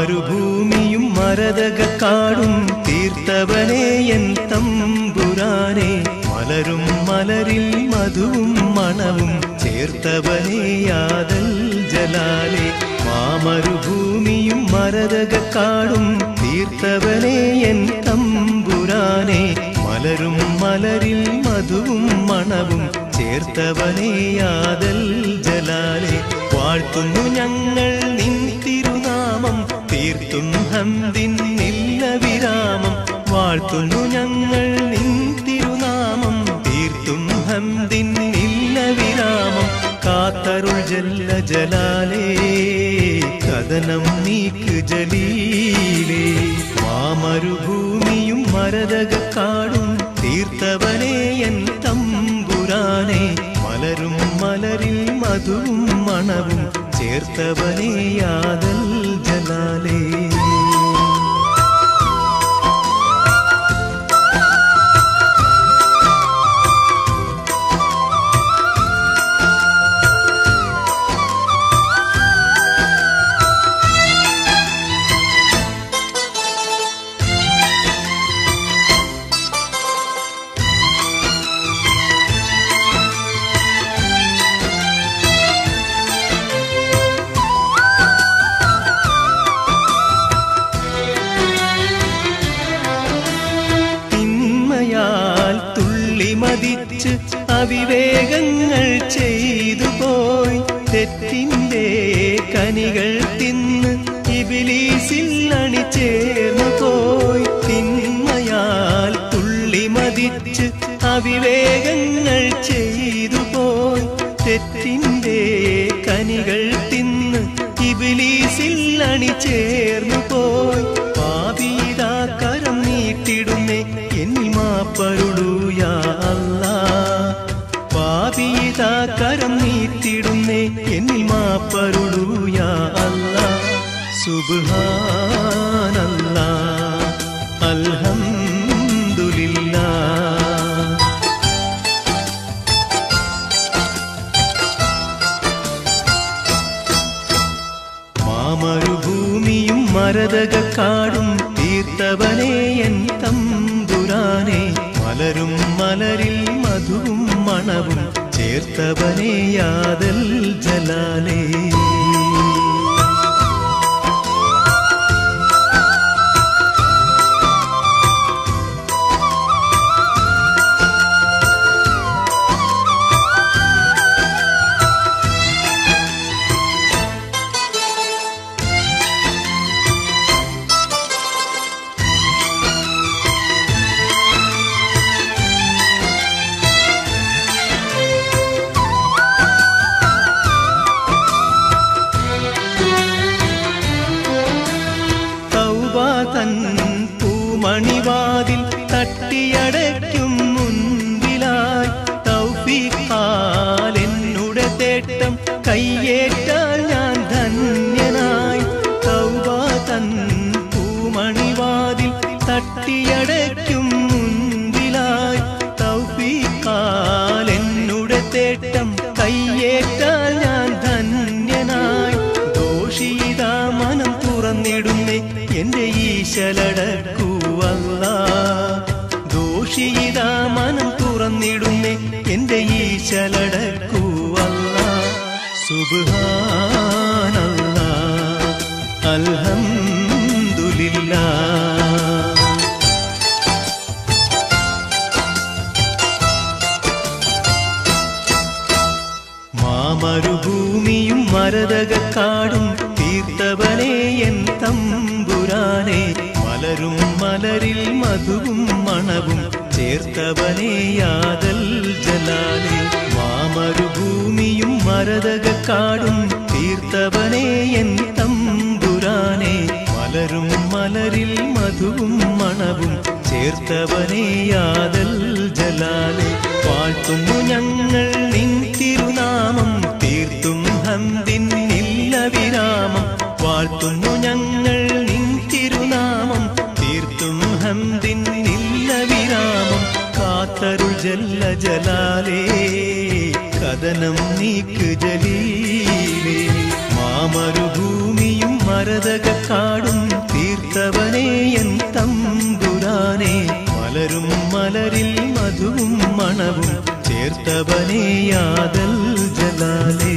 മാമരുഭൂമിയും മരതകക്കാടും തീർത്തവനേ N തമ്പുരാനെ മലരും മലരിൽ മധുവും മണവും ചേർത്തവനേ യാദൽ ജലാലെ മാമരുഭൂമിയും മരതകക്കാടും തീർത്തവനേ N തമ്പുരാനെ മലരും മലരിൽ മധുവും മണവും ചേർത്തവനേ യാദൽ ജലാലെ വാഴ്ത്തുന്നു ഞങ്ങൾ നിൻ തിരുനാമം തീർത്തും ഹന്തിൻ നില്ല വിരാമം വാഴ്ത്തുന്നു ഞങ്ങൾ നിൻ തിരുനാമം തീർത്തും ഹന്തിൻ നില്ല വിരാമം കാത്തരുൾ ജല്ല ജലാലേ കഥനം നീക്ക് ജലീലേ മാമരുഭൂമിയും മരതകക്കാടും തീർത്തവനേ എൻ തമ്പുരാനെ മലരും മലരിൽ മധുവും മണവും ചേർത്തവനേ യാദൽ ജലാലേ തിന്മയാൽ തുള്ളി മതിച്ച് അവിവേകങ്ങൾ ചെയ്തു പോയി തെറ്റിന്റെ കനികൾ തിന്ന് ഇബിലീസിൽ അണിചേർന്നു പോയി തിന്മയാൽ തുള്ളി മതിച്ച് അവിവേകങ്ങൾ ചെയ്തു പോയി തെറ്റിന്റെ കനികൾ തിന്ന് ഇബിലീസിൽ അണിചേർന്നു പോയി പാപീതാ കരം നീട്ടിടുന്നേ എന്നിൽ മാപ്പരുളൂയാ അല്ലാ പാപീതാ കരം നീട്ടിടുന്നേ എന്നിൽ മാപ്പരുളൂയാ അല്ലാ സുബ്ഹാനല്ലാ അൽഹംദുലില്ലാ മാമരുഭൂമിയും മരതകക്കാടും തീർത്തവനേ എൻ തമ്പുരാനെ മലരും മലരിൽ മധുവും മണവും ചേർത്തവനേ യാദൽ ജലാലേ തൗബ തൻ പൂമണിവാതിൽ തട്ടിയടയ്ക്കും മുൻപിലായി തൗഫീഖാൽ എന്നുടെ തേട്ടം കയ്യേറ്റാൽ ഞാൻ ധന്യനായി തൗബ തൻ പൂമണിവാതിൽ തട്ടിയടയ്ക്കും മുൻപിലായി തൗഫീഖാൽ എന്നുടെ തേട്ടം കയ്യേറ്റാൽ ഞാൻ ധന്യനായി ദോഷീതാ മനം തുറന്നിടുന്നേ എന്റെ ഈശലടക്കൂവല്ല ദോഷീതാ മനം തുറന്നിടുന്നേ എന്റെ ഈശലടക്കൂവല്ല സുബ്ഹാനല്ല അൽഹംദുലില്ലാ മാമരുഭൂമിയും മരതകക്കാടും തീർത്തവനേ എൻ തമ്പുരാനെ മലരും മലരിൽ മധുവും മണവും ചേർത്തവനേ യാദൽ ജലാലെ മാമരുഭൂമിയും മരതകക്കാടും തീർത്തവനേ എൻ തമ്പുരാനെ മലരും മലരിൽ മധുവും മണവും ചേർത്തവനേ യാദൽ ജലാലെ വാഴ്ത്തുന്നു ഞങ്ങൾ നിൻ തിരുനാമം തീർത്തും ഹന്തിൻ നില്ല വിരാമം വാഴ്ത്തുന്നു ഞങ്ങൾ നിൻ തിരുനാമം തീർത്തും ഹന്തിൻ നില്ല വിരാമം കാത്തരുൾ ജല്ല ജലാലേ കഥനം നീക്ക് ജലീലേ മാമരുഭൂമിയും മര മരതകക്കാടും തീർത്തവനേ എൻ തമ്പുരാനെ മലരും മലരിൽ മധുവും മണവും ചേർത്തവനേ യാദൽ ജലാലേ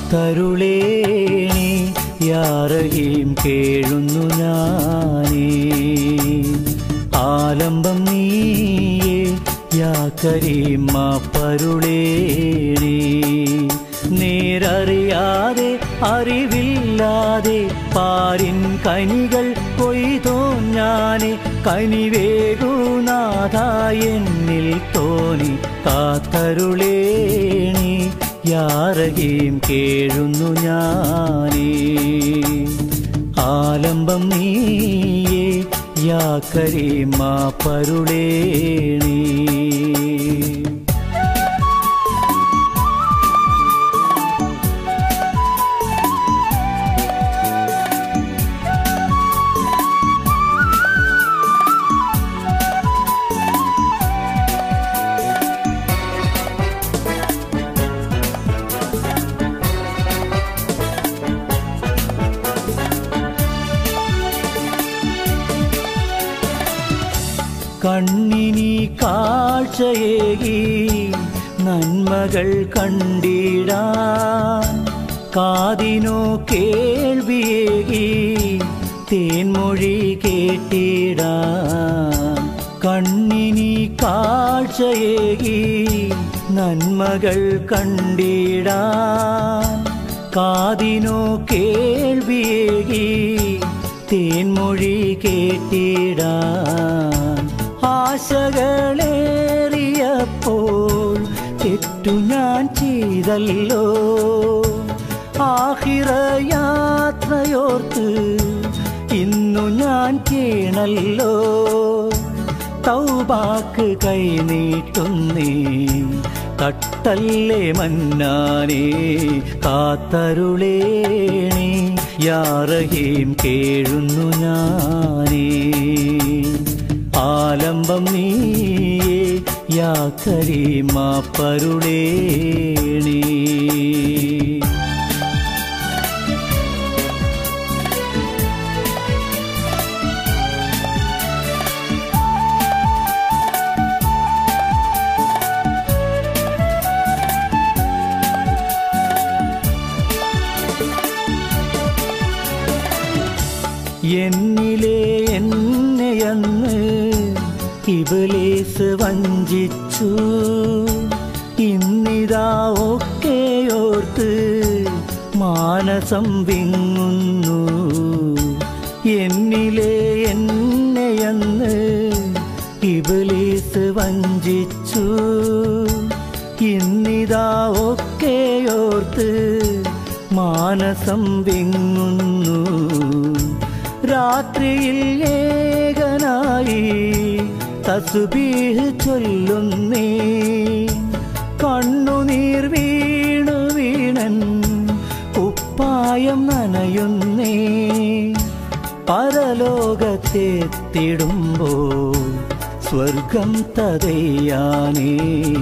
കാത്തരുളേണി യാറഹീം കേഴുന്നു ഞാനേ ആലംബം നീയേ യാ കരീം മാപ്പരുളേണി നേരറിയാതെ അറിവില്ലാതെ പാരിൻ കനികൾ കൊയ്തോ ഞാനെ കനിവേകുനാഥ എന്നിൽ തോന്നി കാത്തരുളേണി യാറകീം കേഴുന്നു ഞാനേ ആലംബം നീയേ യാ കരീമാ പരുളേണീ കണ്ണിനി കാഴ്ചയേകി നന്മകൾ കണ്ടിടാൻ കാതിനോ കേൾവിയേകി തേൻമൊഴി കേട്ടിടാൻ കണ്ണിനി കാഴ്ചയേകി നന്മകൾ കണ്ടിടാൻ കാതിനോ കേൾവിയേകി തേൻമൊഴി കേട്ടിടാൻ ആശകളേറിയപ്പോൾ തെറ്റു ഞാൻ ചെയ്തല്ലോ ആഹിറയാത്രയോർത്ത് ഇന്നു ഞാൻ കേണല്ലോ തൗബാക്ക് കൈനീട്ടുന്നേ തട്ടല്ലേ മന്നാനേ കാത്തരുളേണി യാറഹീം കേഴുന്നു ഞാനേ ആലംബം നീയേ യാ കരീമാ പരുളേണീ എന്നിലെ എന്നെയന്ന് ഇബലേസ് വഞ്ചിച്ചു ഇന്നിതാ ഒക്കെയോർത്ത് മാനസം വിങ്ങുന്നു എന്നിലെ എന്നെയന്ന് ഇബലേസ് വഞ്ചിച്ചു ഇന്നിതാ ഒക്കെയോർത്ത് മാനസം വിങ്ങുന്നു രാത്രിയിൽ ഏകനായി തസുബീഹ് ചൊല്ലുന്നേ കണ്ണുനീർ വീണു വീണൻ ഉപ്പായം നനയുന്നേ പരലോകത്തെത്തിടുമ്പോ സ്വർഗം തതയ്യാനേ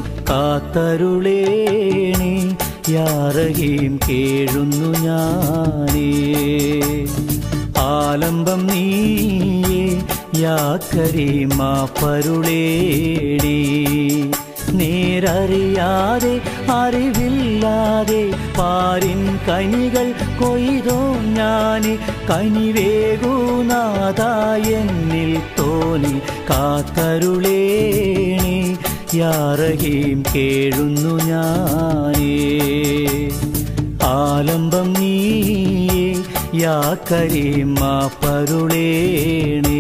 കാത്തരുളേണി യാറഹീം കേഴുന്നു ഞാനേ ആലംബം നീയേ യാ കരീമാ പരുളേടി നേരറിയാതെ അറിവില്ലാതെ പാരിൻ കനികൾ കൊയ്തോ ഞാന് കനിവേകുനാഥ എന്നിൽ തോന്നി കാത്തരുളേണി യാറഹീം കേഴുന്നു ഞാനേ ആലംബം നീയേ യാ കരീമാ പരുളേണേ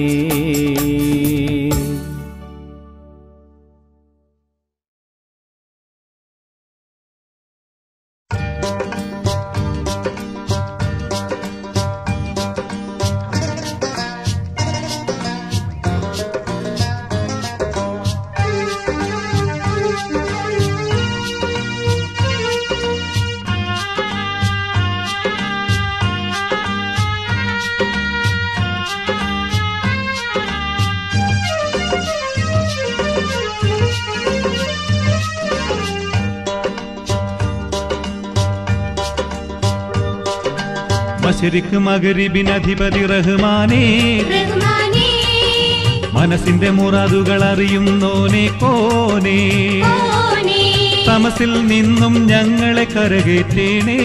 മശരിക്ക് മകരിബിനധിപതി റഹ്മാനേ റഹ്മാനേ മനസ്സിന്റെ മുറാദുകൾ അറിയുന്നോനെ കോനേ കോനേ തമസിൽ നിന്നും ഞങ്ങളെ കരകേറ്റേണേ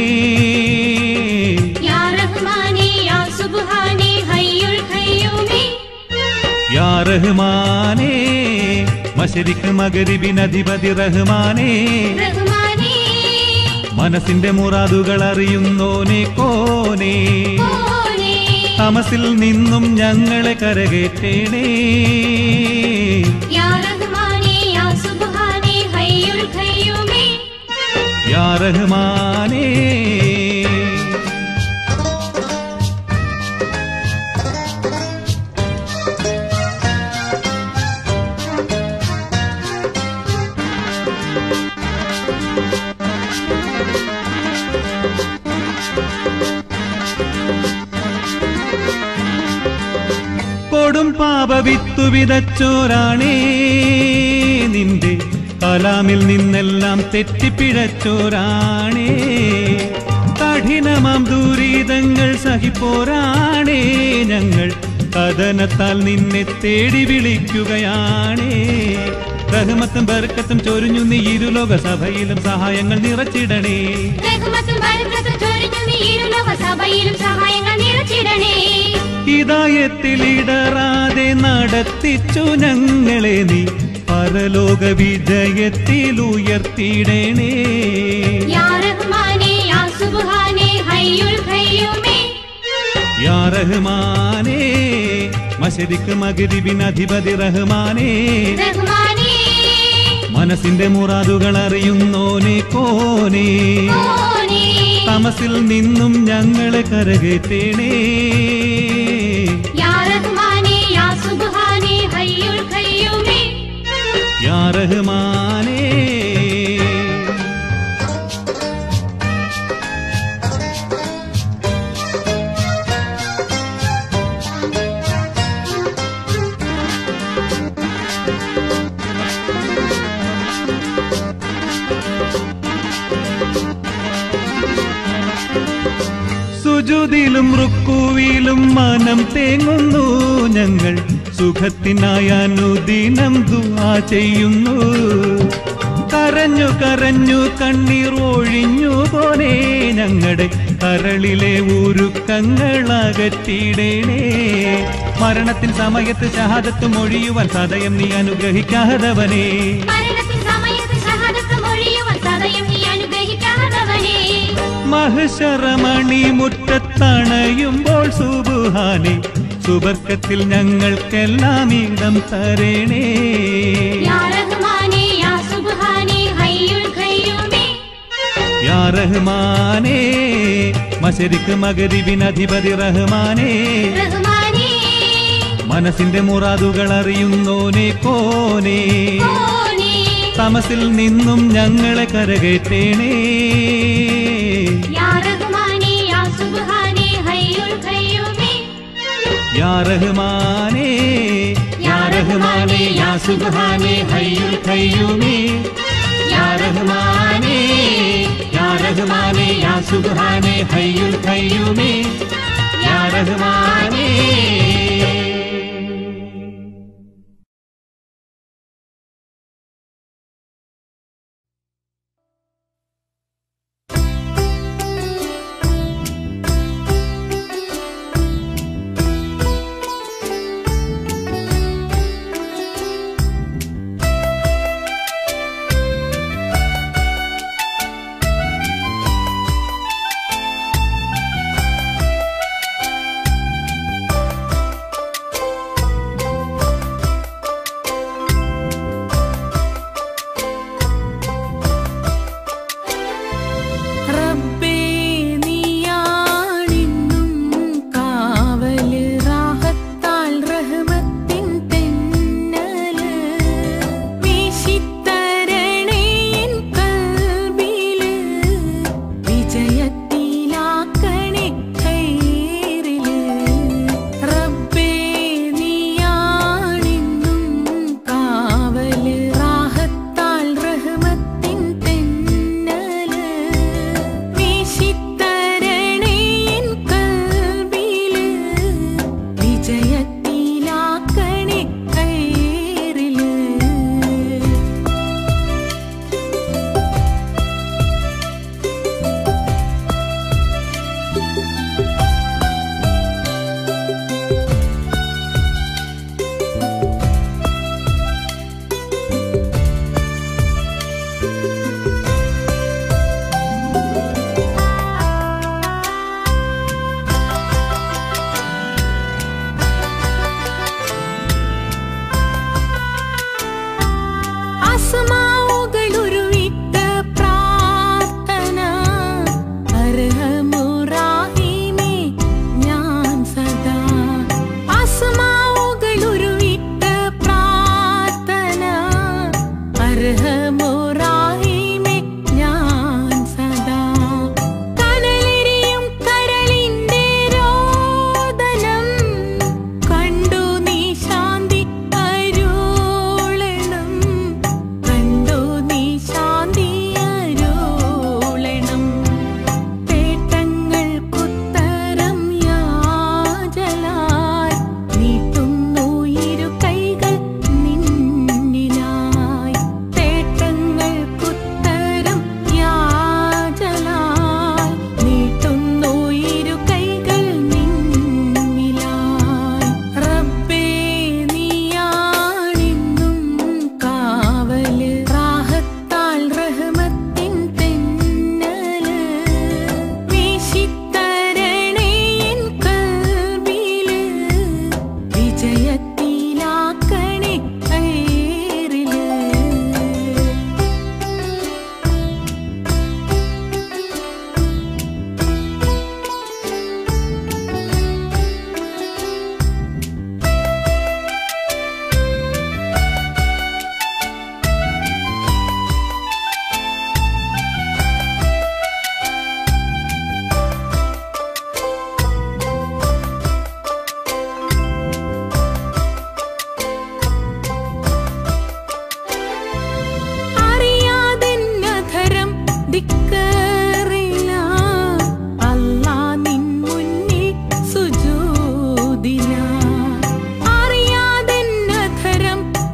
യാ റഹ്മാനേ യാ സുബ്ഹാനേ ഹയ്യുൽ ഖയ്യൂമേ യാ റഹ്മാനേ മശരിക്ക് മകരിബിനധിപതി റഹ്മാനേ റഹ്മാനേ മനസ്സിന്റെ മുറാദുകൾ അറിയുന്നോനെ കോനേ കോനേ തമസിൽ നിന്നും ഞങ്ങളെ കരകേറ്റേണേ യാ റഹ്മാനേ യാ സുബ്ഹാനേ ഹയ്യുൽ ഖയ്യൂമേ യാ റഹ്മാനേ കൊടും പാപവിത്തു വിതച്ചോരാണേ നിന്റെ കലാമിൽ നിന്നെല്ലാം തെറ്റിപ്പിഴച്ചോരാണേ കഠിനമാം ദുരിതങ്ങൾ സഹിപ്പോരാണേ ഞങ്ങൾ കഥനത്താൽ നിന്നെ തേടി വിളിക്കുകയാണേ റഹ്മത്തും ബർക്കത്തും ചൊരിഞ്ഞു നീ ഇരുലോക സഭയിലും സഹായങ്ങൾ നിറച്ചിടണേ റഹ്മത്തും ബർക്കത്തും ചൊരിഞ്ഞു നീ ഇരുലോക സഭയിലും സഹായങ്ങൾ നിറച്ചിടണേ ഹിതായത്തിലിടറാതെ നടത്തിച്ചു ഞങ്ങളെ നീ പരലോക വിജയത്തിൽ ഉയർത്തിയിടണേ യാ റഹ്മാനേ യാ സുബ്ഹാനേ ഹയ്യുൽ ഖയ്യൂമേ യാ റഹ്മാനേ മശരിക്ക് മകരിബിനധിപതി റഹ്മാനേ റഹ്മാനേ മനസ്സിന്റെ മുറാദുകൾ അറിയുന്നോനെ കോനേ കോനേ തമസിൽ നിന്നും ഞങ്ങളെ കരകേറ്റേണേ യാ റഹ്മാനേ യാ സുബ്ഹാനേ ഹയ്യുൽ ഖയ്യൂമേ യാ റഹ്മാനേ സുജുതിലും റുക്കുവിലും മനം തേങ്ങുന്നു ഞങ്ങൾ സുഖത്തിനായി അനുദിനം ദുആ ചെയ്യുന്നു കരഞ്ഞു കരഞ്ഞു കണ്ണീർ ഒഴിഞ്ഞു പോനെ ഞങ്ങളുടെ കരളിലെ ഉരുക്കങ്ങൾ അകറ്റിയിടേണേ മരണത്തിൻ സമയത്ത് ഷഹാദത്ത് മൊഴിയുവാൻ സദയം നീ അനുഗ്രഹിക്കാതവനേ മരണത്തിൻ സമയത്ത് ഷഹാദത്ത് മൊഴിയുവാൻ സദയം നീ അനുഗ്രഹിക്കാതവനേ മഹശറമണി മുറ്റത്തണയുമ്പോൾ സുബുഹാനെ സുബർക്കത്തിൽ ഞങ്ങൾക്കെല്ലാം ഇടം തരണേ യാ റഹ്മാനേ യാ സുബ്ഹാനേ ഹയ്യുൽ ഖയ്യൂമേ യാ റഹ്മാനേ മശരിക്ക് മകരിബിനധിപതി റഹ്മാനേ റഹ്മാനേ മനസ്സിന്റെ മുറാദുകൾ അറിയുന്നോനെ കോനേ കോനേ തമസിൽ നിന്നും ഞങ്ങളെ കരകേറ്റേണേ യാ റഹ്മാനേ യാ സുബ്ഹാനേ ഹയ്യുൽ ഖയ്യൂമേ യാ റഹ്മാനേ യാ റഹ്മാനേ യാ സുബ്ഹാനേ ഹയ്യുൽ ഖയ്യൂമേ യാ റഹ്മാനേ യാ റഹ്മാനേ യാ സുബ്ഹാനേ ഹയ്യുൽ ഖയ്യൂമേ യാ റഹ്മാനേ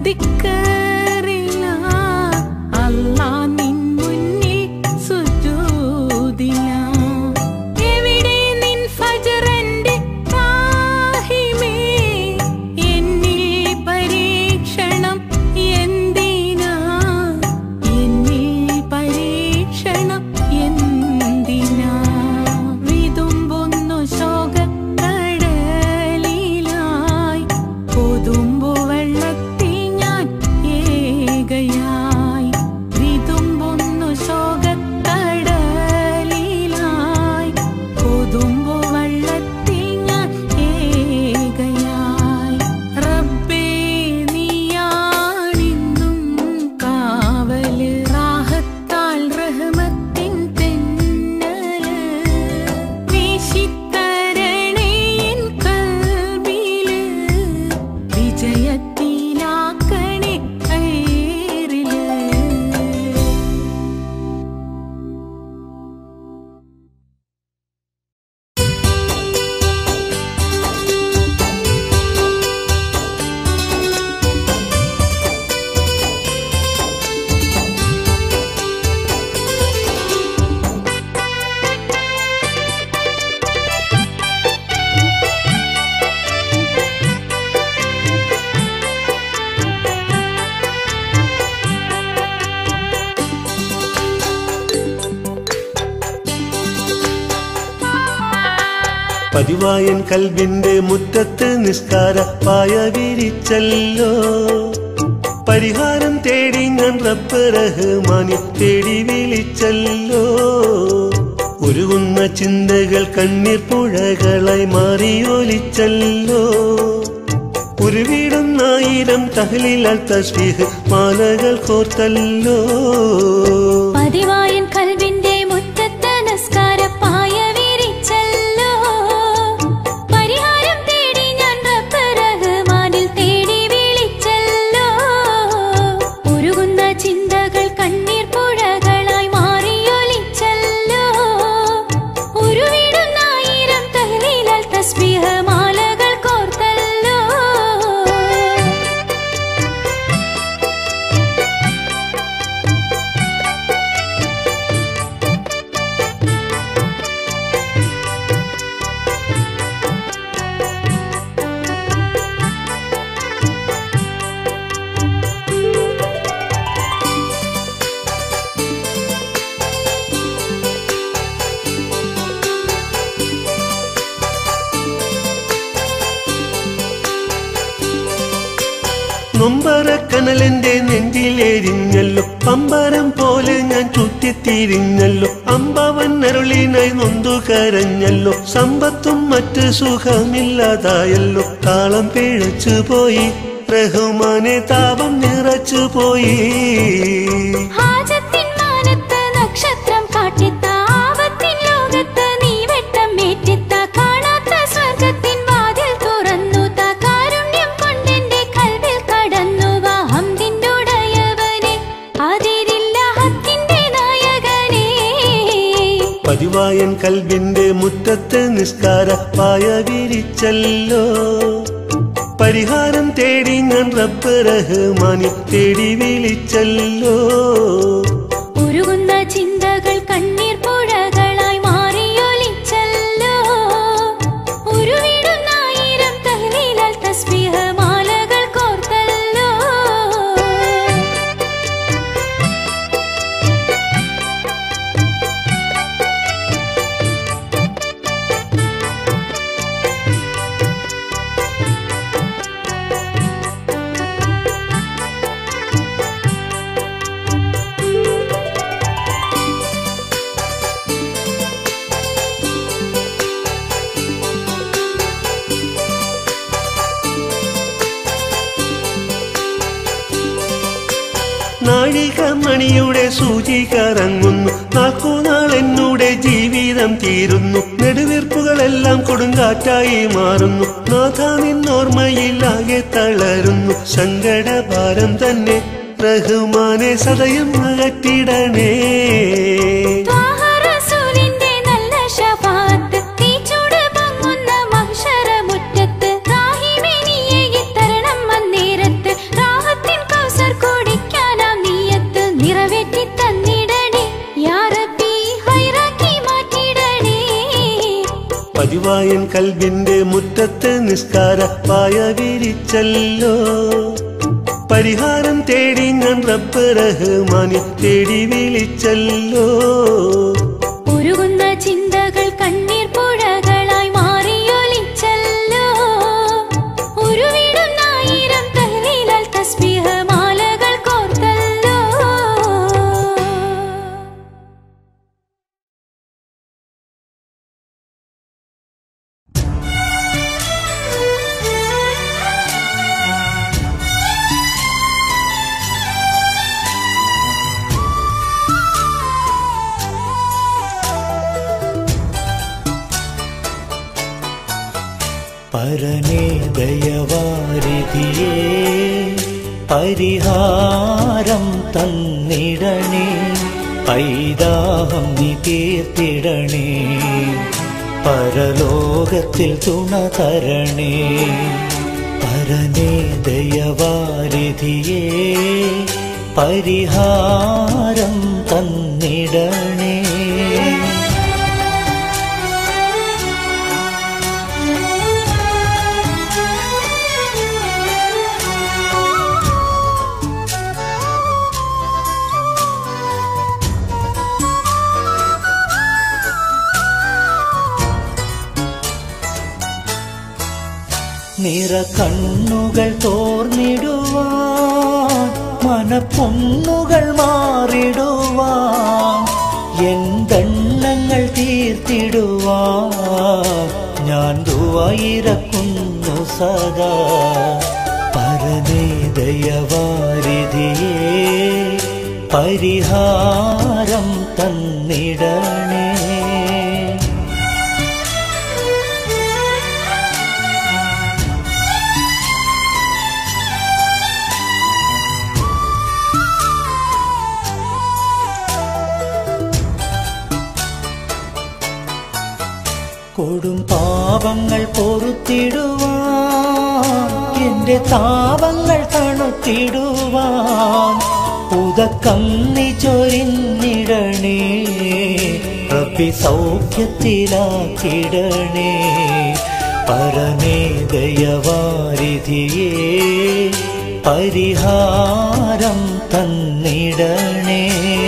ദിക്കറില്ല അല്ലാ നിൻ മുന്നിൽ സുജൂദില്ല എവിടെ നിൻ ഫജറന്റെ താഹിമേ എന്നിൽ പരീക്ഷണം എന്തിനാ എന്നിൽ പരീക്ഷണം എന്തിനാ വിതുമ്പൊന്നു ശോകക്കടലിലായി കൊതുമ്പു വെള്ളത്തിൽ ഞാൻ ഏകയായി വിതുമ്പൊന്നു ശോകക്കടലിലായി കൊതുമ്പു വെള്ളത്തിൽ ഞാൻ ഏകയായി റബ്ബേ നീയാണിന്നും കാവല് റാഹത്താൽ റഹ്മത്തിൻ തെന്നല് വീശിത്തരണേ എൻ കൽബില് വിജയത്തിലാക്കണേ ഖൈറില് പതിവായൻ കൽബിന്റെ മുറ്റത്ത് നിസ്കാര പായ വിരിച്ചല്ലോ പരിഹാരം തേടി ഞാൻ റബ്ബ് റഹ്മാനെ തേടി വിളിച്ചല്ലോ ഉരുകുന്ന ചിന്തകൾ കണ്ണീർ പുഴകളായി മാറിയൊലിച്ചല്ലോ ഉരുവിടുന്നായിരം തഹലിലാൽ തസ്ബീഹ് മാലകൾ കോർത്തല്ലോ പതിവായൻ കൽവിന്റെ മുറ്റത്ത് നിസ്കാരപ്പായ വിരിച്ചല്ലോ പരിഹാരം തേടി ഞാൻ റബ്ബ് റഹ്മാനിൽ തേടി വിളിച്ചല്ലോ ഉരുകുന്ന ചിന്തകൾ കണ്ണീർ പുഴകളായി മാറിയൊലിച്ചല്ലോ ഉരുവിടുന്നായിരം തഹ്ലീലാൽ തസ്ബീഹ് മാലകൾ കോർത്തല്ലോ നൊമ്പരക്കനലെന്റെ നെഞ്ചിലെരിഞ്ഞല്ലോ പമ്പരം പോലെ ഞാൻ ചുറ്റിത്തിരിഞ്ഞല്ലോ അമ്പവൻ അരുളിനായി നൊന്തു കരഞ്ഞല്ലോ സമ്പത്തും മറ്റ് സുഖമില്ലാതായല്ലോ താളം പിഴച്ചു പോയി റഹ്മാനെ താപം നിറച്ചു പോയി ഹാജത്തിൻ മാനത്ത് നക്ഷത്രം കാട്ടിത്ത ആപത്തിൻ ലോകത്ത് നീ വെട്ടം ഏറ്റിത്ത കാണാത്ത സ്വർഗത്തിൻ വാതിൽ തുറന്നു താ കാരുണ്യം കൊണ്ടെന്റെ കൽവിൽ കടന്നു വാ ഹംദിന്റെ ഉടയവനെ അതിരില്ല ഹക്കിന്റെ നായകനെ പതിവായൻ കൽബിന്റെ മുറ്റത്ത് നിസ്കാര പായ വിരിച്ചല്ലോ പരിഹാരം തേടി ഞാൻ റബ്ബ് റഹ്മാനെ തേടി വിളിച്ചല്ലോ ഉരുകുന്ന ചിന്തകൾ കണ്ണീർ പുഴകളായി മാറിയൊലിച്ചല്ലോ ഉരുവിടുന്നായിരം തഹ്ലീലാൽ തസ്ബീഹ് മാലകൾ കോർത്തല്ലോ നാഴിക മണിയുടെ സൂചി കറങ്ങുന്നു നാക്കുനാൾ എന്നൂടെ ജീവിതം തീരുന്നു നെടുവീർപ്പുകളെല്ലാം കൊടുങ്കാറ്റായി മാറുന്നു നാഥ നിന്നോർമ്മയിലാകെ തളരുന്നു സങ്കടഭാരം തന്നെ റഹ്മാനെ സദയം അകറ്റിടണേ ത്വാഹ റസൂലിന്റെ നല്ല ശഫാഅത്ത് തീച്ചൂട് പൊങ്ങുന്ന മഹ്ശറ മുറ്റത്ത് റാഹിമേ നീയെ ഇത്തരണം അന്നേരത്ത് റാഹത്തിൻ വായൻ കൽബിന്റെ മുറ്റത്ത് നിസ്കാര പായ വിരിച്ചല്ലോ പരിഹാരം തേടി ഞാൻ റബ്ബ് റഹ്മാനെ തേടി വിളിച്ചല്ലോ ഉരുകുന്ന ചിന്തകൾ കണ്ണീർ പുഴകളായി മാറിയൊലിച്ചല്ലോ ഉരുവിടുന്ന ആയിരം തഹ്ലീലാൽ തസ്ബീഹ മാലകൾ കോർത്തല്ലോ പരനേ ദയവാരിധിയേ പരിഹാരം തന്നിടണേ പൈതാഹം നീ തീർത്തിടണേ പരലോകത്തിൽ തുണ തരണേ പരനേ ദയവാരിധിയേ പരിഹാരം തന്നിടണേ നിറ കണ്ണുകൾ തോർന്നിടുവാൻ മനപ്പൊന്നുകൾ മാറിടുവാൻ എന്തെണ്ണങ്ങൾ തീർത്തിടുവാൻ ഞാൻ ദുവായിരക്കുന്നു സദാ പരമേദയവാരിധിയേ പരിഹാരം തന്നിടണേ കൊടും പാപങ്ങൾ പൊറുത്തിടുവാൻ എന്റെ താപങ്ങൾ തണുത്തിടുവാൻ ഉദക്കം നീ ചൊരിഞ്ഞിടണേ റബ്ബി സൗഖ്യത്തിലാക്കിടണേ പരമേ ദയവാരിധിയേ പരിഹാരം തന്നിടണേ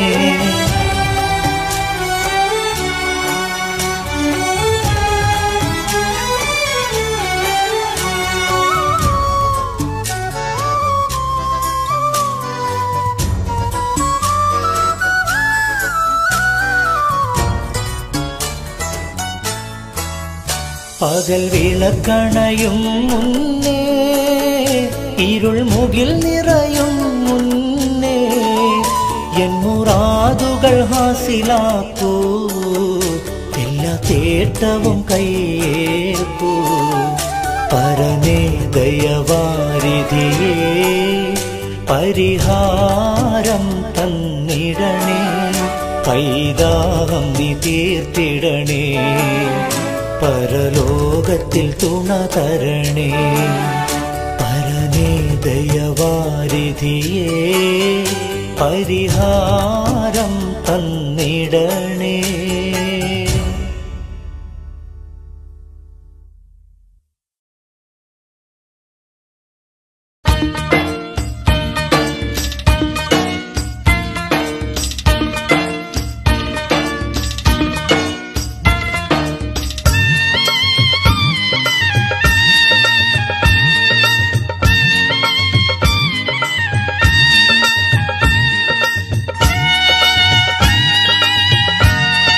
പകൽ വിളക്കണയും മുന്നേ ഇരുൾ മുകിൽ നിറയും മുന്നേ എൻ മുറാതുകൾ ഹാസിലാക്കൂ എല്ലാ തേട്ടവും കയ്യേൽക്കൂ പരമേ ദയവാരിധിയേ പരിഹാരം തന്നിടണേ കൈതാഹം നീ തീർത്തിടണേ പരലോകത്തിൽ തുണ തരണേ പരമേ ദയവാരിധിയേ പരിഹാരം തന്നിടണേ ും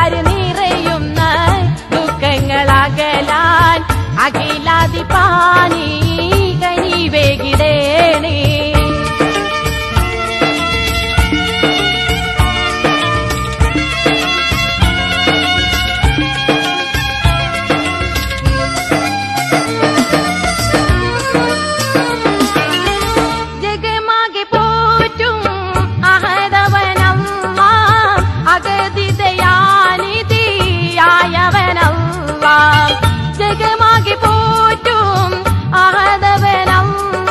അകതാര് നിറയുന്ന ദുഃഖങ്ങളകലാൻ അഖിലാതിപാനി കനിവേകിടേണേ ജഗമാകെ പോറ്റും അഹദവനമ്മ അഗതിദയാനിധിയായവനമ്മ ജഗമാകെ പോറ്റും അഹദവനമ്മ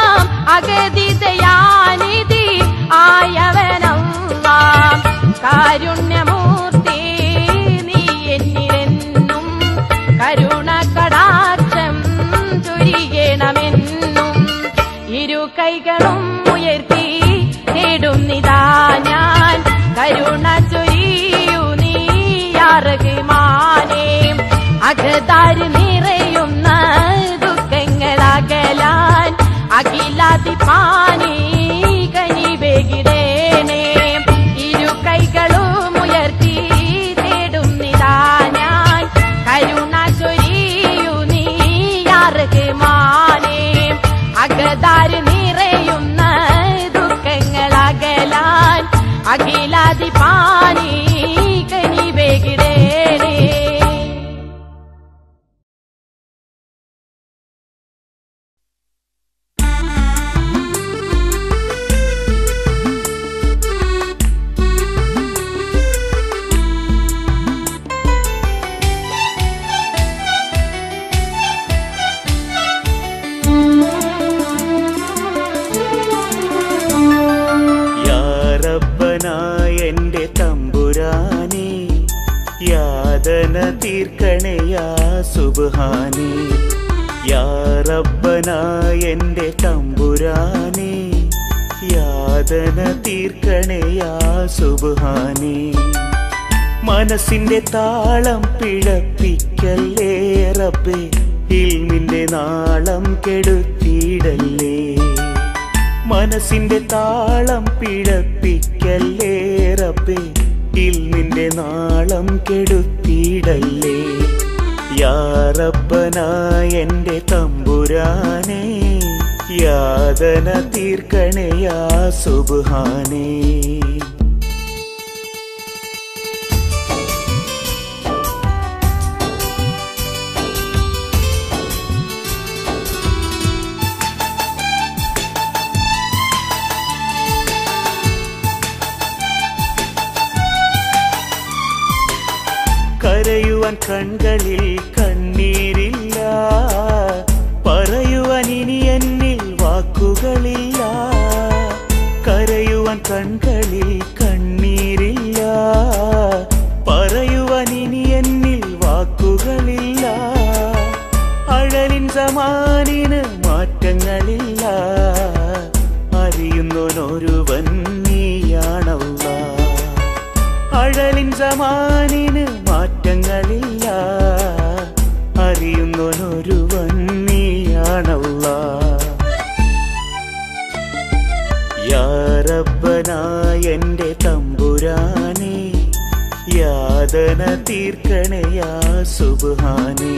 അഗതിദയാനിധി ആയവനമ്മ കാരുണ്യമൂർത്തി നീ എന്നിലെന്നും കരുണ കടാക്ഷം ചൊരിയണമെന്നും ഇരു കൈകളും ഉയർത്തി തേടുന്നിതാ ഞാൻ കരുണ ചൊരിയൂ നീയാറകുമാനേ അകതാര് നിറയുന്ന ദുഃഖങ്ങളകലാൻ അഖിലാതിപാനി കനിവേകിടേണേ ഇരു കൈകളും ഉയർത്തി തേടുന്നിതാ ഞാൻ കരുണ ചൊരിയൂ നീയാറകുമാനേ അകതാര് നിറയുന്ന ദുഃഖങ്ങളകലാൻ അഖിലാതിപാനി കനിവേകിടേണേ യാറബ്ബനായ എന്റെ തമ്പുരാനെ യാതന തീർക്കണയാ സുബാനെ യാറബ്ബനായ എന്റെ തമ്പുരാനെ യാതന തീർക്കണയാ സുബാനെ മനസ്സിന്റെ താളം പിഴപ്പിക്കല്ലേ റബ്ബേ ഇൽമിന്റെ നാളം കെടുത്തിയിടല്ലേ മനസ്സിന്റെ താളം പിഴപ്പിക്കല്ലേ റബ്ബേ ഇൽമിന്റെ നാളം കെടുത്തിയിടല്ലേ യാറബ്ബനായ എന്റെ തമ്പുരാനെ യാതന തീർക്കണയാ സുബാനേ കരയുവാൻ കൺകളിൽ കണ്ണീരില്ല പറയുവാൻ ഇനി എന്നിൽ വാക്കുകളില്ല കരയുവാൻ കൺകളിൽ കണ്ണീരില്ല പറയുവാൻ ഇനി എന്നിൽ വാക്കുകളില്ല അഴലിൻ സമാനിന് മാറ്റങ്ങളില്ല അറിയുന്നൊരുവൻ നീയാണല്ല അഴലിൻ സമാനിന് മാറ്റങ്ങളില്ല അറിയുന്നൊരുവൻ നീയാണല്ല യാറബ്ബനായ എന്റെ തമ്പുരാനെ യാതന തീർക്കണയാ സുബാനെ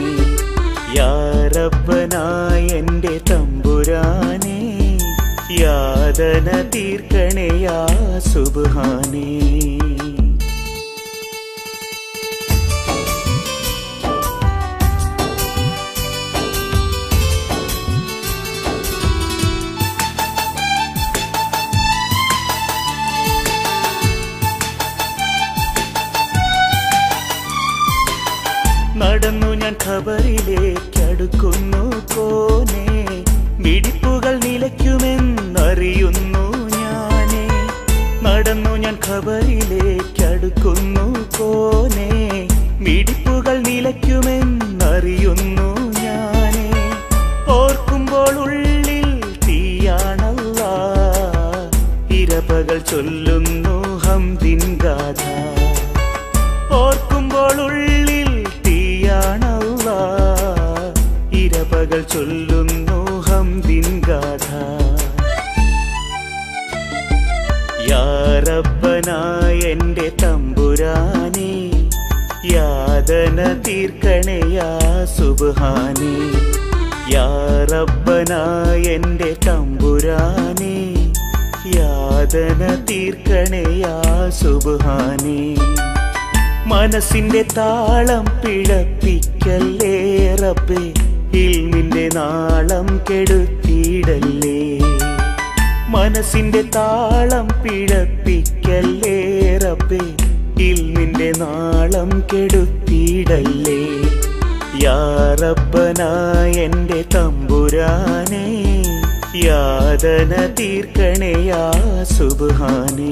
യാറബ്ബനായ എന്റെ തമ്പുരാനെ യാതന തീർക്കണയാ സുബാനേ നടന്നു ഞാൻ ഖബറിലേക്കടുക്കുന്നു കോനെ മിടിപ്പുകൾ നിലയ്ക്കുമെന്നറിയുന്നു ഞാനേ നടന്നു ഞാൻ ഖബറിലേക്കടുക്കുന്നു കോനെ മിടിപ്പുകൾ നിലയ്ക്കുമെന്നറിയുന്നു ഞാനേ ഓർക്കുമ്പോൾ ഉള്ളിൽ തീയാണല്ല ഇരപകൾ ചൊല്ലുന്നു ഹംദിൻ ഗാഥ ഓർക്കുമ്പോൾ ഉള്ളിൽ തീയാണല്ല ഇരപകൾ ചൊല്ലുന്നു ഹംദിൻ ഗാഥ യാറബ്ബനായ എന്റെ തമ്പുരാനെ യാതന തീർക്കണയാ സുബാനെ യാ റബ്ബന എന്റെ തമ്പുരാനെ യാതന തീർക്കണയാ സുബാനെ മനസ്സിന്റെ താളം പിഴപ്പിക്കല്ലേ റബ്ബേ ഇൽമിന്റെ നാളം കെടുത്തിയിടല്ലേ മനസ്സിന്റെ താളം പിഴപ്പിക്കല്ലേ റബ്ബേ ഇൽമിന്റെ നാളം കെടുത്തിയിടല്ലേ യാ റബ്ബന എന്റെ തമ്പുരാനെ യാതന തീർക്കണയാ സുബാനേ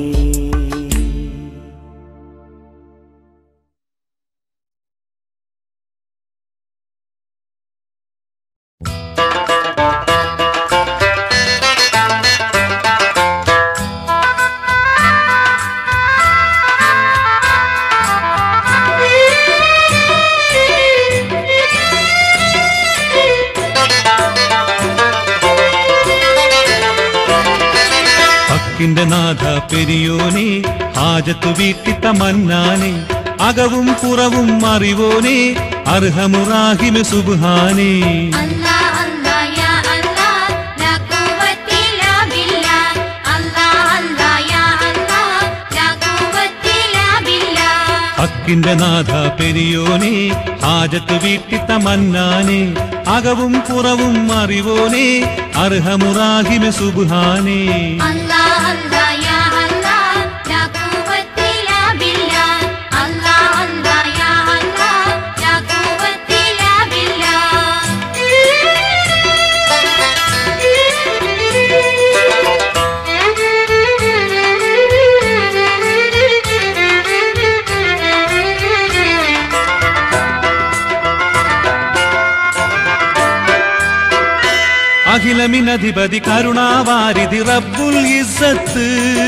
ഹക്കിന്റെ നാഥ പെരിയോനെ ഹാജത്തു വീട്ടിത്ത മന്നാനെ അകവും പുറവും അറിവോനെ അർഹമുറാഹിമ സുബ്ഹാനേ അല്ലാ അല്ലാ യാ അല്ലാ ലാ ഖുവത ഇല്ലാ ബില്ലാ അല്ലാ അല്ലാ യാ അല്ലാ ലാ ഖുവത ഇല്ലാ ബില്ലാ ഹക്കിന്റെ നാഥ പെരിയോനെ ഹാജത്തു വീട്ടിത്ത മന്നാനെ അകവും പുറവും അറിവോനെ അർഹമുറാഹിമ സുബ്ഹാനേ അല്ലാ അല്ലാ യാ അല്ലാ ലാ ഖുവത ഇല്ലാ ബില്ലാ അല്ലാ അല്ലാ യാ അല്ലാ ലാ ഖുവത ഇല്ലാ ബില്ലാ അഖിലമിനധിപതി കരുണാവാരിധി റബ്ബുൽ ഇസ്സത്ത്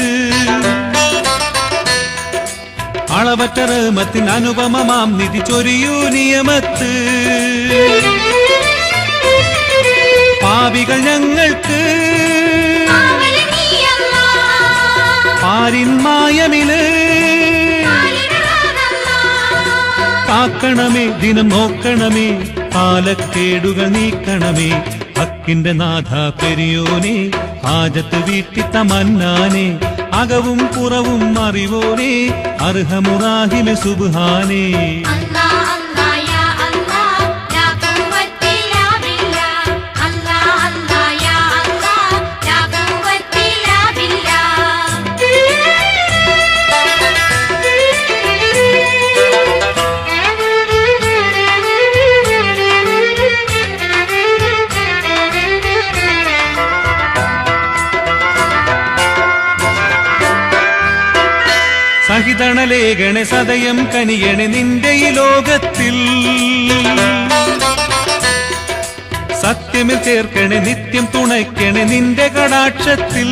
അളവറ്റ റഹ്മത്തിൻ അനുപമമാം നിധി ചൊരിയൂ നിയമത്ത് പാപികൾ ഞങ്ങൾക്ക് ആവല നീ അല്ലാ പാരിൻ മായമില് കാക്കണമേ ദിനം നോക്കണമേ കാലക്കേടുകൾ നീക്കണമേ ഹക്കിന്റെ നാഥ പെരിയോനെ ഹാജത്ത് വീട്ടിത്ത മന്നാനെ അകവും പുറവും അറിവോനെ അർഹമുറാഹിമെ സുബ്ഹാനേ അല്ലാ അല്ലാ യാ അല്ലാ ലാ ഖുവത ഇല്ലാ ബില്ലാ അല്ലാ അല്ലാ യാ അല്ലാ ലാ ഖുവത ഇല്ലാ ബില്ലാ സഹിതണലേഖണെ സദയം കനിയണെ നിന്റെ ഈ ലോകത്തിൽ സത്യമിൽ ചേർക്കണെ നിത്യം തുണയ്ക്കണെ നിന്റെ കടാക്ഷത്തിൽ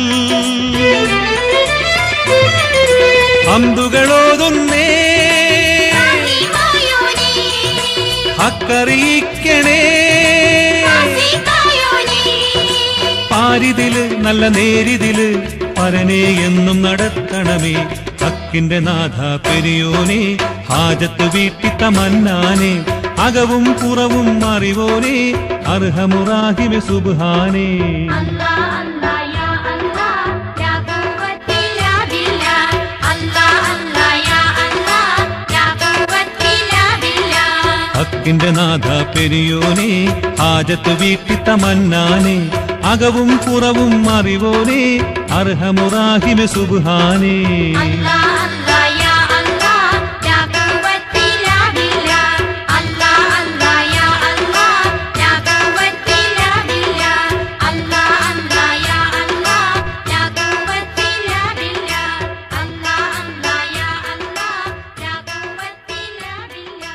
അമ്പുകളോതുന്നേ റഹീമായോനേ ഹക്കറിയിക്കണേ റഹീമായോനേ പാരിതില് നല്ല നേരിതില് പരനെ എന്നും നടത്തണമേ ഹക്കിന്റെ നാഥ പെരിയോനെ ഹാജത്ത് വീട്ടിത്ത മന്നാനെ അകവും പുറവും അറിവോനെ അർഹമുറാഹിമെ സുബ്ഹാനേ അല്ലാ അല്ലാ യാ അല്ലാ ലാ ഖുവത ഇല്ലാ ബില്ലാ അല്ലാ അല്ലാ യാ അല്ലാ ലാ ഖുവത ഇല്ലാ ബില്ലാ ഹക്കിന്റെ നാഥ പെരിയോനെ ഹാജത്ത് വീട്ടിത്ത മന്നാനെ അകവും പുറവും അറിവോനെ അർഹമുറാഹിമെ സുബ്ഹാനേ അല്ലാ അല്ലാ യാ അല്ലാ ലാ ഖുവത ഇല്ലാ ബില്ലാ അല്ലാ അല്ലാ യാ അല്ലാ ലാ ഖുവത ഇല്ലാ ബില്ലാ അല്ലാ അല്ലാ യാ അല്ലാ ലാ ഖുവത ഇല്ലാ ബില്ലാ അല്ലാ അല്ലാ യാ അല്ലാ ലാ ഖുവത ഇല്ലാ ബില്ലാ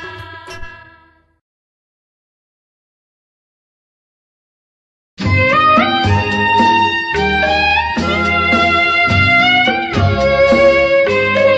Thank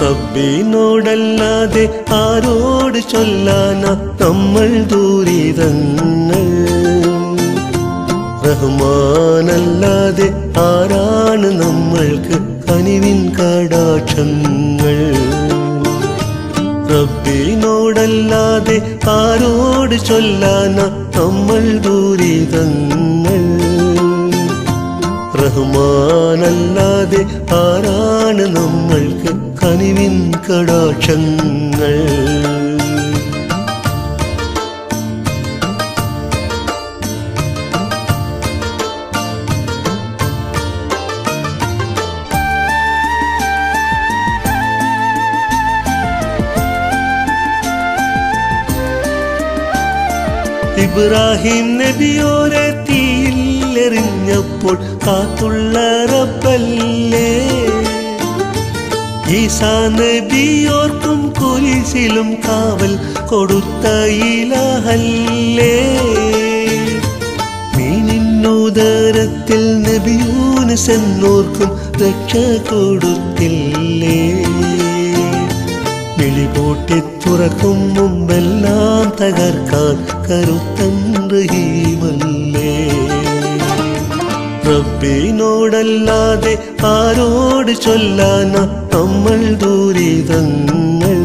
റബ്ബിനോടല്ലാതെ ആരോട് ചൊല്ലാന നമ്മൾ ദൂരിതങ്ങൾ റഹ്മാനല്ലാതെ ആരാണ് നമ്മൾക്ക് കനിവിൻ കടാക്ഷങ്ങൾ റബ്ബിനോടല്ലാതെ ആരോട് ചൊല്ലാന നമ്മൾ ദൂരിതങ്ങൾ റഹ്മാനല്ലാതെ ആരാണ് നമ്മൾക്ക് കനിവിൻ കടാക്ഷങ്ങൾ ഇബ്രാഹിം നബിയോരെ തീയിലെറിഞ്ഞപ്പോൾ കാത്തുള്ള റബ്ബല്ലേ ഈസാ നബിയോർക്കും കുരിശിലും കാവൽ കൊടുത്ത ഇലഹല്ലേ മീനിന്നുദരത്തിൽ നബിയൂനസ് എന്നോർക്കും രക്ഷ കൊടുത്തില്ലേ വിളിപൂട്ടി തുറക്കും മുമ്പെല്ലാം തകർക്കാൻ കരുത്തൻ റഹീമല്ലേ റബ്ബിനോടല്ലാതെ ആരോട് ചൊല്ലാന നമ്മൾ ദൂരിതങ്ങൾ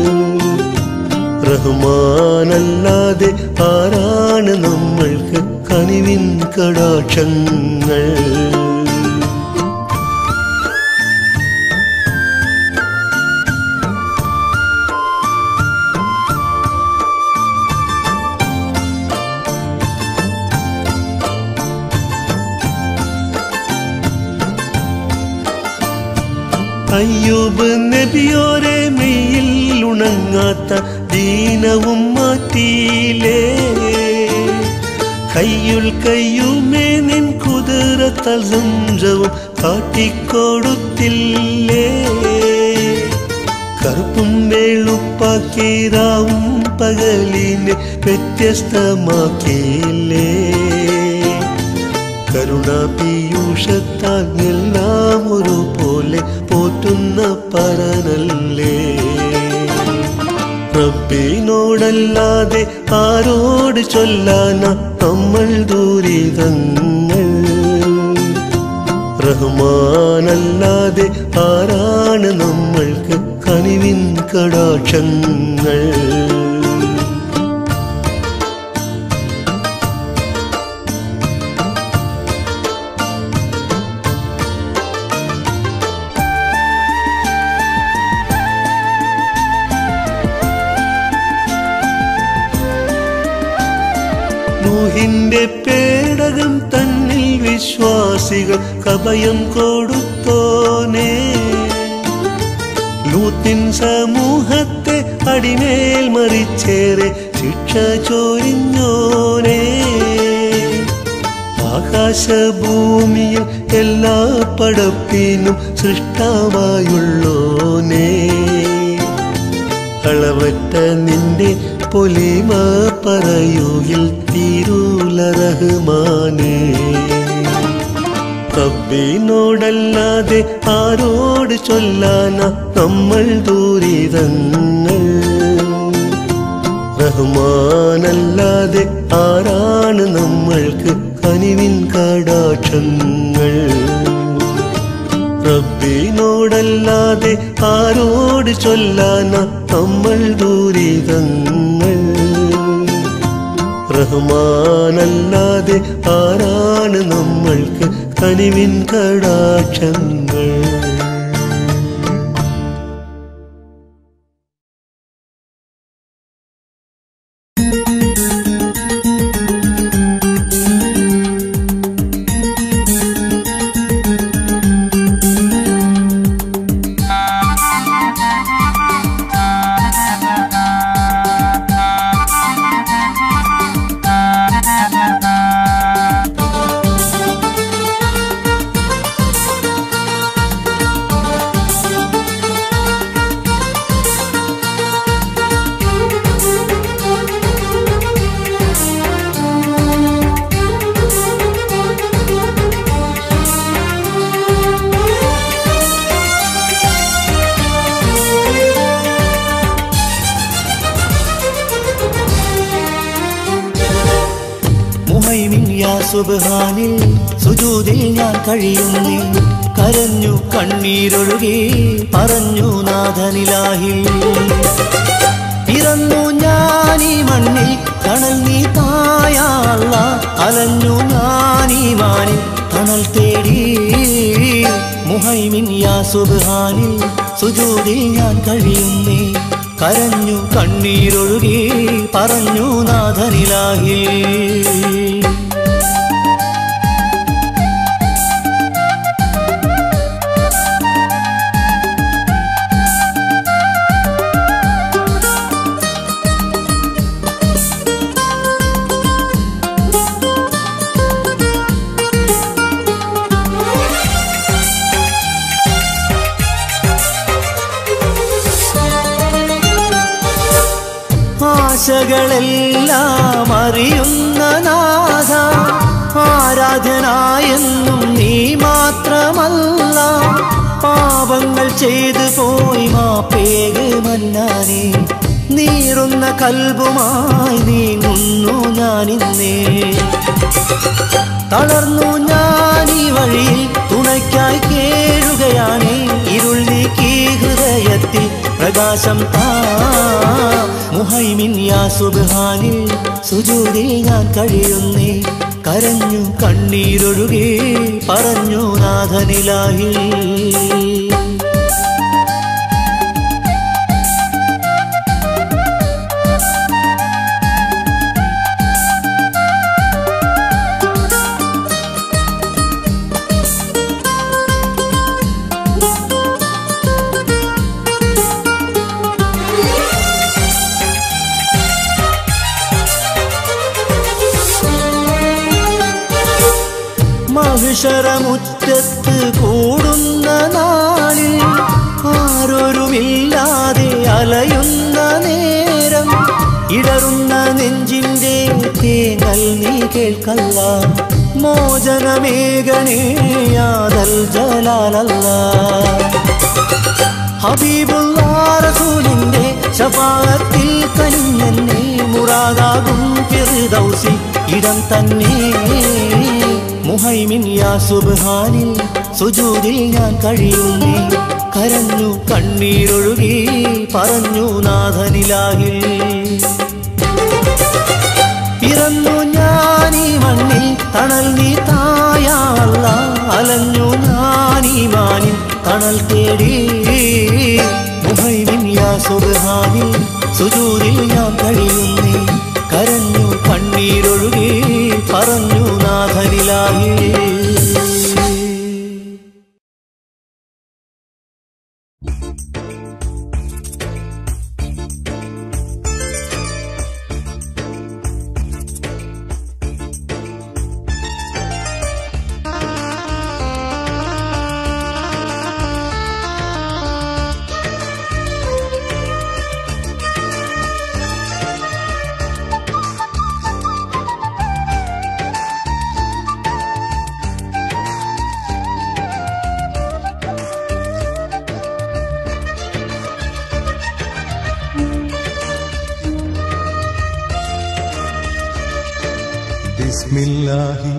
റഹ്മാനല്ലാതെ ആരാണ് നമ്മൾക്ക് കനിവിൻ കടാക്ഷങ്ങൾ അയ്യൂബ് നബിയോരെ മെയ്യിൽ ഉണങ്ങാത്ത ദീനവും മാറ്റിയിലേ കയ്യുൽ കയ്യുമേ നിൻ കുതിരത്തൽ സംജവും കാട്ടിക്കൊടുത്തില്ലേ കറുപ്പും വെളുപ്പാക്കിരാവും പകലിനെ വ്യത്യസ്തമാക്കിയില്ലേ കരുണാപീയൂഷത്താൽ എല്ലാം ഒരുപോലെ പോറ്റുന്ന പരനല്ലേ റബ്ബിനോടല്ലാതെ ആരോട് ചൊല്ലാന നമ്മൾ ദൂരിതങ്ങൾ റഹ്മാനല്ലാതെ ആരാണ് നമ്മൾക്ക് കനിവിൻ കടാക്ഷങ്ങൾ നൂഹിന്റെ പേടകം തന്നിൽ വിശ്വാസികൾ കഭയം കൊടുത്തോനേ ലൂത്തിൻ സമൂഹത്തെ അടിമേൽ മറിച്ചേറെ ശിക്ഷ ചോരിഞ്ഞോനേ ആകാശഭൂമിയിൽ എല്ലാ പടപ്പിനും സൃഷ്ടാവായുള്ളോനേ അളവറ്റ നിന്റെ പൊലിമ പറയുകിൽ തീരൂല റഹ്മാനേ റബ്ബിനോടല്ലാതെ ആരോട് ചൊല്ലാന നമ്മൾ ദൂരിതങ്ങൾ റഹ്മാനല്ലാതെ ആരാണ് നമ്മൾക്ക് കനിവിൻ കടാക്ഷങ്ങൾ റബ്ബിനോടല്ലാതെ ആരോട് ചൊല്ലാന നമ്മൾ ദൂരിതങ്ങൾ റഹ്മാനല്ലാതെ ആരാണ് നമ്മൾക്ക് കനിവിൻ കടാക്ഷങ്ങൾ മുഹൈമിൻ യാ സുബ്ഹാനിൽ സുജൂദിൽ ഞാൻ കഴിയുന്നേ കരഞ്ഞു കണ്ണീരൊഴുകി പറഞ്ഞു നാഥനിലാഹിൽ പിറന്നു ഞാൻ ഈ മണ്ണിൽ കണൽ നീ തായല്ല അലഞ്ഞു ഞാൻ ഈ മാനിൽ തണൽ തേടി മുഹൈമിൻ യാ സുബ്ഹാനിൽ സുജൂദിൽ ഞാൻ കഴിയുന്നേ കരഞ്ഞു കണ്ണീരൊഴുകി പറഞ്ഞു നാഥനിലാഹിൽ ആശകളെല്ലാം അറിയുന്ന നാഥ ആരാധനായെന്നും നീ മാത്രമല്ല പാപങ്ങൾ ചെയ്തു പോയി മാപ്പേക് മന്നാനെ നീറുന്ന കൽബുമായി നീങ്ങുന്നു ഞാനിന്നേ തളർന്നു ഞാൻ ഈ വഴിയിൽ തുണയ്ക്കായി കേഴുകയാണ് ഇരുൾ നീക്കി ഹൃദയത്തിൽ പ്രകാശം താ മുഹൈമിൻ യാ സുബ്ഹാനിൽ സുജൂദിൽ ഞാൻ കഴിയുന്നേ കരഞ്ഞു കണ്ണീരൊഴുകി പറഞ്ഞു നാഥനിലാഹിൽ മഹിഷറമുറ്റത്ത് കൂടുന്ന നാളിൽ ആരൊരുമില്ലാതെ അലയുന്ന നേരം ഇടറുന്ന നെഞ്ചിന്റെ തേങ്ങൽ നീ കേൾക്കല്ല മോചനമേഘനേ യാതൽ ജലാലല്ല ഹബീബുല്ലാറസൂലിന്റെ ശഫാത്തിൽ കനിഞ്ഞെന്നെ മുറാദാകും ഫിർദൗസി ഇടം തന്നെ മുഹൈമിൻ യാ സുബ്ഹാനിൽ സുജൂദിൽ ഞാൻ കഴിയുന്നേ കരഞ്ഞു കണ്ണീരൊഴുകി പറഞ്ഞു നാഥനിലാഹിൽ പിറന്നു ഞാൻ ഈ മണ്ണിൽ തണൽ നീ തായല്ല അലഞ്ഞു ഞാൻ ഈ മാനിൽ തണൽ തേടി മുഹൈമിൻ യാ സുബ്ഹാനിൽ സുജൂദിൽ ഞാൻ കഴിയുന്നേ കരഞ്ഞു കണ്ണീരൊഴുകി പറഞ്ഞു നാഥനിലാഹി ബിസ്മില്ലാഹി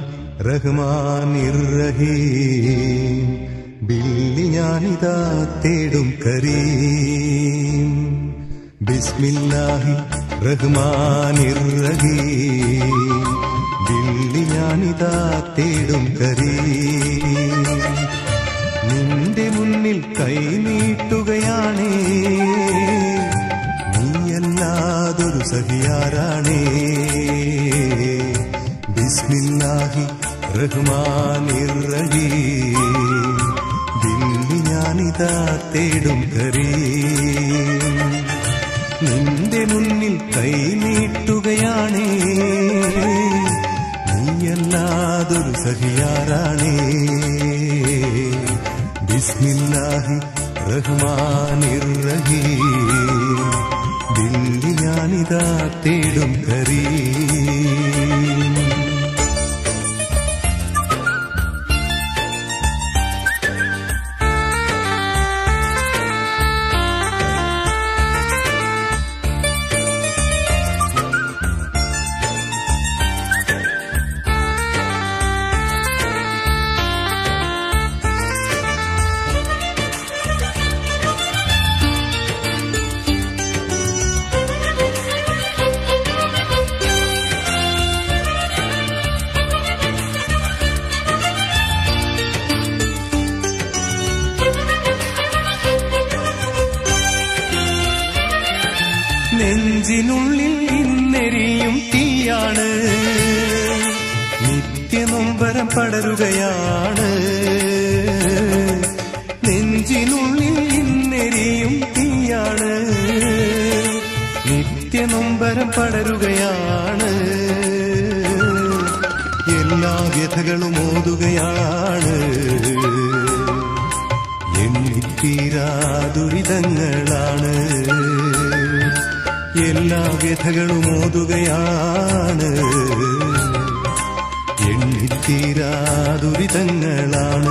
റഹ്മാനിർറഹീം ബില്ലി ഞാനിതാ തേടും കരീം ബിസ്മില്ലാഹി റഹ്മാനിർറഹീം ബില്ലി ഞാനിതാ തേടും കരീം നിന്റെ മുന്നിൽ കൈനീട്ടുകയാണേ നീയല്ലാതൊരു സഹിയാരാണേ ബിസ്മില്ലാഹി റഹ്മാനിർറഹീം ദില്ലി ഞാനിതാ തേടും കരീം നിന്റെ മുന്നിൽ കൈനീട്ടുകയാണേ നീയല്ലാതൊരു സഹിയാരാണേ ബിസ്മില്ലാഹി റഹ്മാനിർറഹീം ദില്ലി ഞാനിതാ തേടും കരീം നെഞ്ചിനുള്ളിൽ ഇന്നെരിയും തീയാണ് നിത്യനൊമ്പരം പടരുകയാണ് നെഞ്ചിനുള്ളിൽ ഇന്നെരിയും തീയാണ് നിത്യനൊമ്പരം പടരുകയാണ് എല്ലാ വ്യഥകളും ഓതുകയാണ് എണ്ണിത്തീരാ ദുരിതങ്ങളാണ് എല്ലാ വ്യഥകളും ഓതുകയാണ് എണ്ണിത്തീരാ ദുരിതങ്ങളാണ്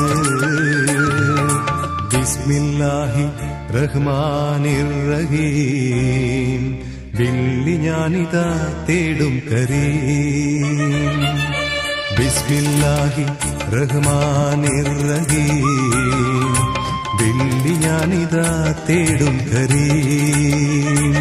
ബിസ്മില്ലാഹി റഹ്മാനിർ റഹീം വില്ലി ഞാനിതാ തേടും കരീം ബിസ്മില്ലാഹി റഹ്മാനിർ റഹീം വില്ലി ഞാനിതാ തേടും കരീം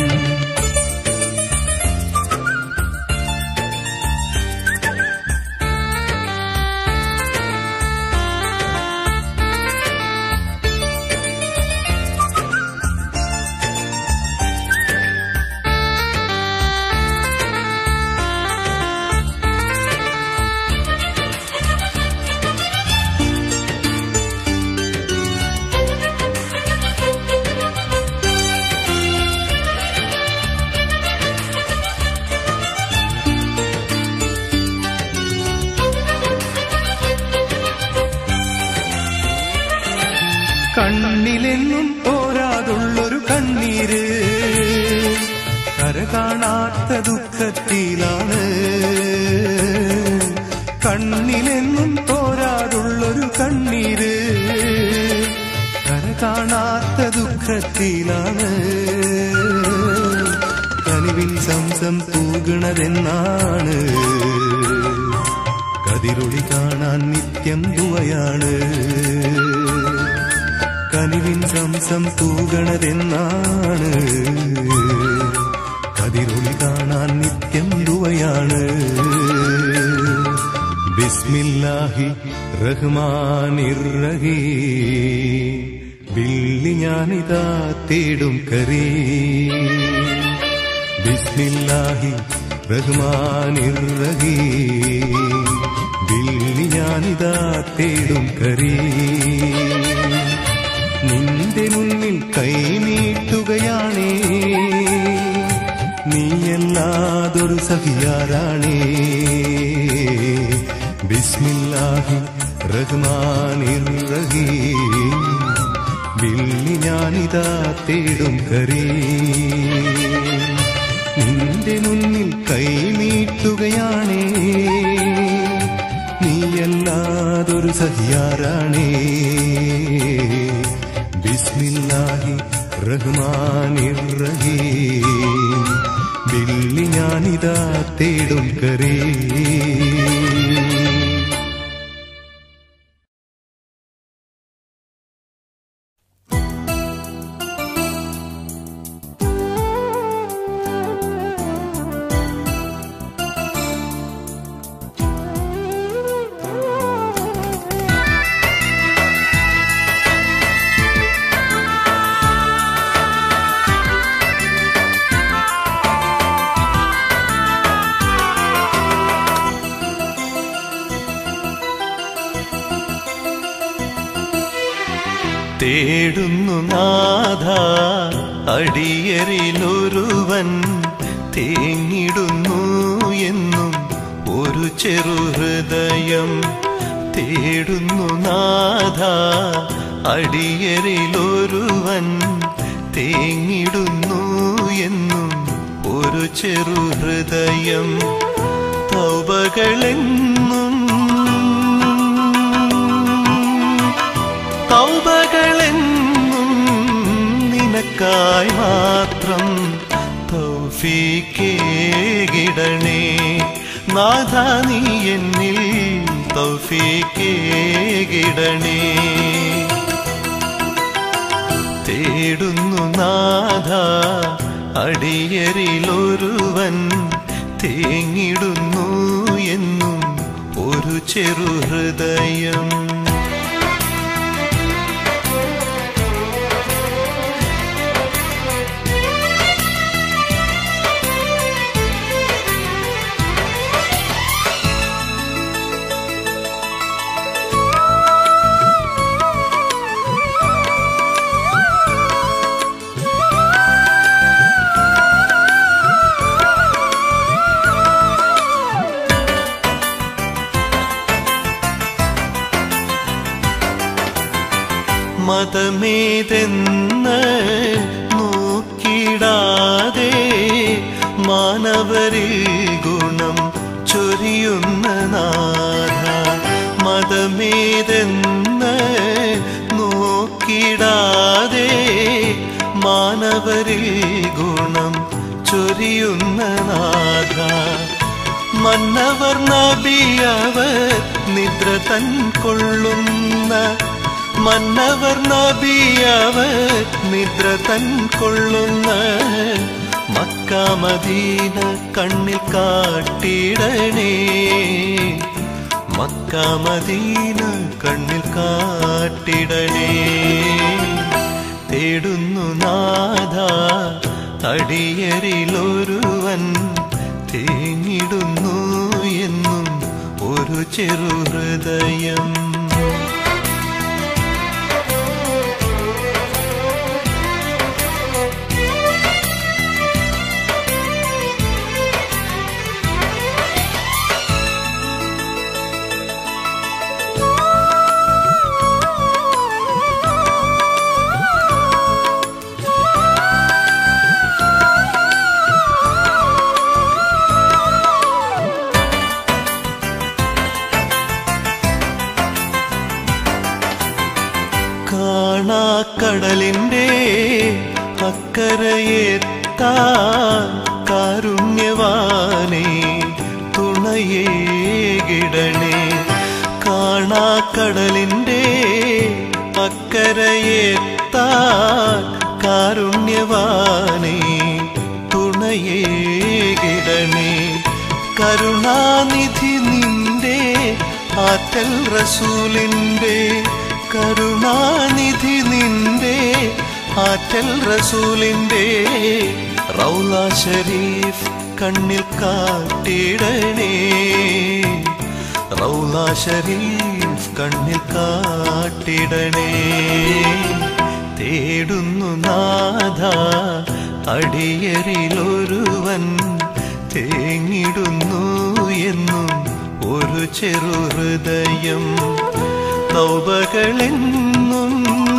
കണ്ണിലെന്നും പോരാതുള്ളൊരു കണ്ണീര് കര കാണാത്ത ദുഃഖത്തിലാണ് കണ്ണിലെന്നും പോരാതുള്ളൊരു കണ്ണീര് കര കാണാത്ത ദുഃഖത്തിലാണ് കനിവിൽ സംസം തൂകണതെന്നാണ് കതിരൊളി കാണാൻ നിത്യം ദുവയാണ് കനിവിൻ സംസം തൂകണതെന്നാണ് കതിരൊളി കാണാൻ നിത്യം ദുവയാണ് ബിസ്മില്ലാഹി റഹ്മാനിർ റഹീം ബില്ലി ഞാനിതാ തേടും കരീ ബിസ്മില്ലാഹി റഹ്മാനിർ റഹീം ബില്ലി ഞാനിതാ തേടും കരീ നിന്റെ മുന്നിൽ കൈനീട്ടുകയാണേ നീയല്ലാതൊരു സഹിയാരാണേ ബിസ്മില്ലാഹി റഹ്മാനിർ റഹീം വില്ലി ഞാനിതാ തേടും കരീ നിന്റെ മുന്നിൽ കൈനീട്ടുകയാണേ നീയല്ലാതൊരു സഹിയാരാണേ ബിസ്മില്ലാഹി റഹ്മാനിർ റഹീം ബില്ലി ഞാനിതാ തേടും കരേ തേടുന്നു നാഥ അടിയറിലൊരുവൻ തേങ്ങിടുന്നു എന്നും ഒരു ചെറുഹൃദയം തേടുന്നു നാഥ അടിയറിലൊരുവൻ തേങ്ങിടുന്നു എന്നും ഒരു ചെറുഹൃദയം തൗബകളെന്നും തൗബകളെന്നും നിനക്കായി മാത്രം തൗഫീക്കേകിടണേ നാഥ നീ എന്നിൽ തൗഫീക്കേകിടണേ തേടുന്നു നാഥ അടിയറിലൊരുവൻ തേങ്ങിടുന്നു എന്നും ഒരു ചെറുഹൃദയം മതമേതെന്ന് നോക്കിടാതെ മാനവരിൽ ഗുണം ചൊരിയുന്ന നാഥ മതമേതെന്ന് നോക്കിടാതെ മാനവരിൽ ഗുണം ചൊരിയുന്ന നാഥ മന്നവർ നബിയവർ നിദ്ര തൻ കൊള്ളുന്ന മന്നവർ നബിയവർ നിദ്ര തൻ കൊള്ളുന്ന മക്കാമദീന കണ്ണിൽ കാട്ടിടണേ മക്കാമദീന കണ്ണിൽ കാട്ടിടണേ തേടുന്നു നാഥ അടിയരിലൊരുവൻ തേങ്ങിടുന്നു എന്നും ഒരു ചെറുഹൃദയം കാണാക്കടലിൻ്റെ അക്കരയെത്താ കാരുണ്യവാനേ തുണയേകിടണേ കാണാക്കടലിൻ്റെ അക്കരയെത്താ കാരുണ്യവാനേ തുണയേകിടണേ കരുണാനിധി നിന്റെ ആറ്റൽ റസൂലിൻ്റെ കരുണാനിധി നിന്റെ ആറ്റൽ റസൂലിൻ്റെ റൗല ഷരീഫ് കണ്ണിൽ കാട്ടിടണേ റൗല ഷരീഫ് കണ്ണിൽ കാട്ടിടണേ തേടുന്നു നാഥ അടിയരിലൊരുവൻ തേങ്ങിടുന്നു എന്നും ഒരു ചെറുഹൃദയം തൗബകളെന്നും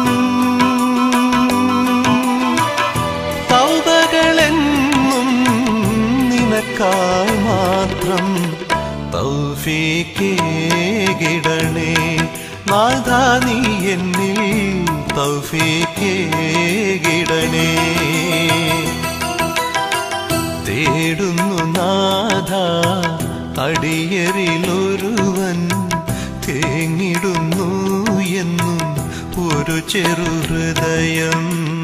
തൗബകളെന്നും നിനക്കായി മാത്രം തൗഫീക്കേകിടണേ നാഥ നീ എന്നിൽ തൗഫീക്കേകിടണേ തേടുന്നു നാഥ അടിയരിലൊരുവൻ തേങ്ങിടുന്നു എന്നും ഒരു ചെറുഹൃദയം